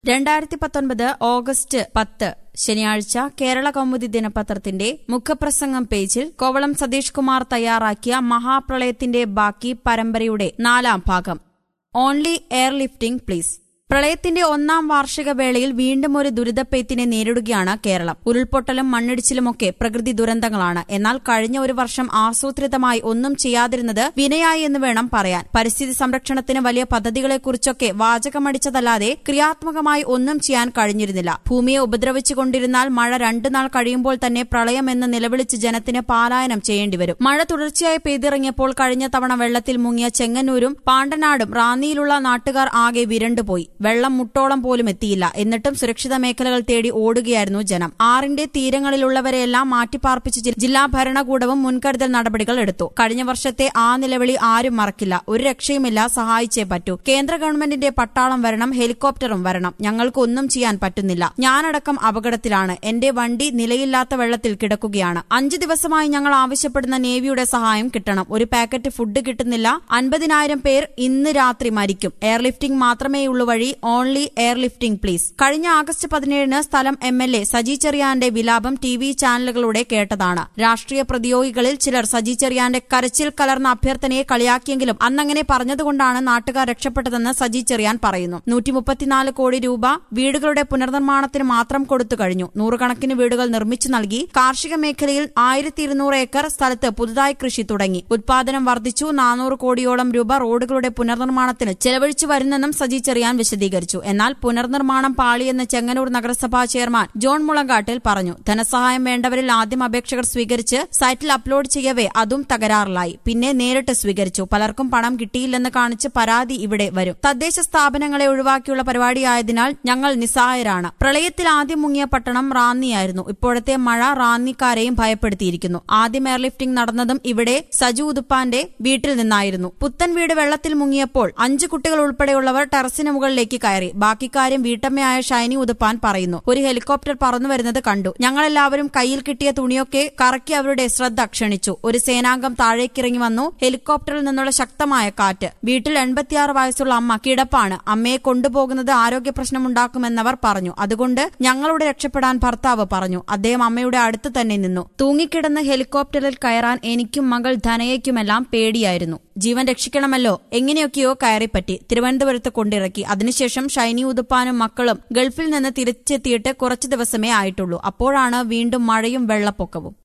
രണ്ടായിരത്തി പത്തൊൻപത് ഓഗസ്റ്റ് പത്ത് ശനിയാഴ്ച കേരള കൗമുദി ദിനപത്രത്തിന്റെ മുഖപ്രസംഗം പേജിൽ കോവളം സതീഷ് കുമാർ തയ്യാറാക്കിയ മഹാപ്രളയത്തിന്റെ ബാക്കി പരമ്പരയുടെ നാലാം ഭാഗം ഓൺലി എയർലിഫ്റ്റിംഗ് പ്ലീസ് പ്രളയത്തിന്റെ ഒന്നാം വാർഷിക വേളയിൽ വീണ്ടും ഒരു ദുരിതപ്പെയ്ത്തിനെ നേരിടുകയാണ് കേരളം ഉരുൾപൊട്ടലും മണ്ണിടിച്ചിലുമൊക്കെ പ്രകൃതി ദുരന്തങ്ങളാണ് എന്നാൽ കഴിഞ്ഞ ഒരു വർഷം ആസൂത്രിതമായി ഒന്നും ചെയ്യാതിരുന്നത് വിനയായി എന്ന് വേണം പറയാൻ പരിസ്ഥിതി സംരക്ഷണത്തിന് വലിയ പദ്ധതികളെക്കുറിച്ചൊക്കെ വാചകമടിച്ചതല്ലാതെ ക്രിയാത്മകമായി ഒന്നും ചെയ്യാൻ കഴിഞ്ഞിരുന്നില്ല ഭൂമിയെ ഉപദ്രവിച്ചുകൊണ്ടിരുന്നാൽ മഴ രണ്ടു നാൾ കഴിയുമ്പോൾ തന്നെ പ്രളയമെന്ന് നിലവിളിച്ച് ജനത്തിന് പാലായനം ചെയ്യേണ്ടിവരും മഴ തുടർച്ചയായി പെയ്തിറങ്ങിയപ്പോൾ കഴിഞ്ഞ തവണ വെള്ളത്തിൽ മുങ്ങിയ ചെങ്ങന്നൂരും പാണ്ടനാടും റാന്നിയിലുള്ള നാട്ടുകാർ ആകെ വിരണ്ടുപോയി വെള്ളം മുട്ടോളം പോലും എത്തിയില്ല എന്നിട്ടും സുരക്ഷിത മേഖലകൾ തേടി ഓടുകയായിരുന്നു ജനം ആറിന്റെ തീരങ്ങളിലുള്ളവരെയെല്ലാം മാറ്റിപ്പാർപ്പിച്ച് ജി- ജില്ലാ ഭരണകൂടവും മുൻകരുതൽ നടപടികൾ എടുത്തു കഴിഞ്ഞ വർഷത്തെ ആ നിലവിളി ആരും മറക്കില്ല ഒരു രക്ഷയുമില്ല സഹായിച്ചേ പറ്റൂ കേന്ദ്ര ഗവൺമെന്റിന്റെ പട്ടാളം വരണം ഹെലികോപ്റ്ററും വരണം ഞങ്ങൾക്ക് ഒന്നും ചെയ്യാൻ പറ്റുന്നില്ല ഞാനടക്കം അപകടത്തിലാണ് എന്റെ വണ്ടി നിലയില്ലാത്ത വെള്ളത്തിൽ കിടക്കുകയാണ് അഞ്ചു ദിവസമായി ഞങ്ങൾ ആവശ്യപ്പെടുന്ന നേവിയുടെ സഹായം കിട്ടണം ഒരു പാക്കറ്റ് ഫുഡ് കിട്ടുന്നില്ല അൻപതിനായിരം പേർ ഇന്ന് രാത്രി മരിക്കും എയർലിഫ്റ്റിംഗ് മാത്രമേയുള്ളൂ വഴി ഓൺലി എയർലിഫ്റ്റിംഗ് പ്ലീസ് കഴിഞ്ഞ ആഗസ്റ്റ് പതിനേഴിന് സ്ഥലം എം എൽ എ സജി ചെറിയാന്റെ വിലാപം ടി വി ചാനലുകളിലൂടെ കേട്ടതാണ് രാഷ്ട്രീയ പ്രതിയോഗികളിൽ ചിലർ സജി ചെറിയാന്റെ കരച്ചിൽ കലർന്ന അഭ്യർത്ഥനയെ കളിയാക്കിയെങ്കിലും അന്നങ്ങനെ പറഞ്ഞതുകൊണ്ടാണ് നാട്ടുകാർ രക്ഷപ്പെട്ടതെന്ന് സജി ചെറിയാൻ പറയുന്നു നൂറ്റി മുപ്പത്തിനാല് കോടി രൂപ വീടുകളുടെ പുനർനിർമ്മാണത്തിന് മാത്രം കൊടുത്തു കഴിഞ്ഞു നൂറുകണക്കിന് വീടുകൾ നിർമ്മിച്ചു നൽകി കാർഷിക മേഖലയിൽ ആയിരത്തി ഇരുന്നൂറ് ഏക്കർ സ്ഥലത്ത് പുതുതായി കൃഷി തുടങ്ങി ഉത്പാദനം വർദ്ധിച്ചു നാനൂറ് കോടിയോളം രൂപ റോഡുകളുടെ പുനർനിർമ്മാണത്തിന് ചെലവഴിച്ചു വരുന്നെന്നും സജി ചെറിയാൻ വിശദീകരിച്ചു എന്നാൽ പുനർനിർമ്മാണം പാളിയെന്ന് ചെങ്ങന്നൂർ നഗരസഭാ ചെയർമാൻ ജോൺ മുളങ്കാട്ടിൽ പറഞ്ഞു ധനസഹായം വേണ്ടവരിൽ ആദ്യം അപേക്ഷകർ സ്വീകരിച്ച് സൈറ്റിൽ അപ്ലോഡ് ചെയ്യവേ അതും തകരാറിലായി പിന്നെ നേരിട്ട് സ്വീകരിച്ചു പലർക്കും പണം കിട്ടിയില്ലെന്ന് കാണിച്ച് പരാതി ഇവിടെ വരും തദ്ദേശ സ്ഥാപനങ്ങളെ ഒഴിവാക്കിയുള്ള പരിപാടിയായതിനാൽ ഞങ്ങൾ നിസ്സഹായരാണ് പ്രളയത്തിൽ ആദ്യം മുങ്ങിയ പട്ടണം റാന്നിയായിരുന്നു ഇപ്പോഴത്തെ മഴ റാന്നിക്കാരെയും ഭയപ്പെടുത്തിയിരിക്കുന്നു ആദ്യം എയർലിഫ്റ്റിംഗ് നടന്നതും ഇവിടെ സജു ഉതുപ്പാന്റെ വീട്ടിൽ നിന്നായിരുന്നു പുത്തൻ വീട് വെള്ളത്തിൽ മുങ്ങിയപ്പോൾ അഞ്ചു കുട്ടികൾ ഉൾപ്പെടെയുള്ളവർ ടെറസിന് മുകളിലേക്ക് കയറി ബാക്കി കാര്യം വീട്ടമ്മയായ ഷൈനി ഉതുപ്പാൻ പറയുന്നു ഒരു ഹെലികോപ്റ്റർ പറന്നു വരുന്നത് കണ്ടു ഞങ്ങളെല്ലാവരും കയ്യിൽ കിട്ടിയ തുണിയൊക്കെ കറക്കി അവരുടെ ശ്രദ്ധ ക്ഷണിച്ചു ഒരു സേനാംഗം താഴേക്കിറങ്ങി വന്നു ഹെലികോപ്റ്ററിൽ നിന്നുള്ള ശക്തമായ കാറ്റ് വീട്ടിൽ എൺപത്തിയാറ് വയസ്സുള്ള അമ്മ കിടപ്പാണ് അമ്മയെ കൊണ്ടുപോകുന്നത് ആരോഗ്യ പ്രശ്നമുണ്ടാക്കുമെന്നവർ പറഞ്ഞു അതുകൊണ്ട് ഞങ്ങളോട് രക്ഷപ്പെടാൻ ഭർത്താവ് പറഞ്ഞു അദ്ദേഹം അമ്മയുടെ അടുത്ത് തന്നെ നിന്നു തൂങ്ങിക്കിടന്ന് ഹെലികോപ്റ്ററിൽ കയറാൻ എനിക്കും മകൾ ധനയയ്ക്കുമെല്ലാം പേടിയായിരുന്നു ജീവൻ രക്ഷിക്കണമല്ലോ എങ്ങനെയൊക്കെയോ കയറിപ്പറ്റി തിരുവനന്തപുരത്ത് കൊണ്ടിറക്കി അതിനുശേഷം ഷൈനി ഉതുപ്പാനും മക്കളും ഗൾഫിൽ നിന്ന് തിരിച്ചെത്തിയിട്ട് കുറച്ചു ദിവസമേ ആയിട്ടുള്ളൂ അപ്പോഴാണ് വീണ്ടും മഴയും വെള്ളപ്പൊക്കവും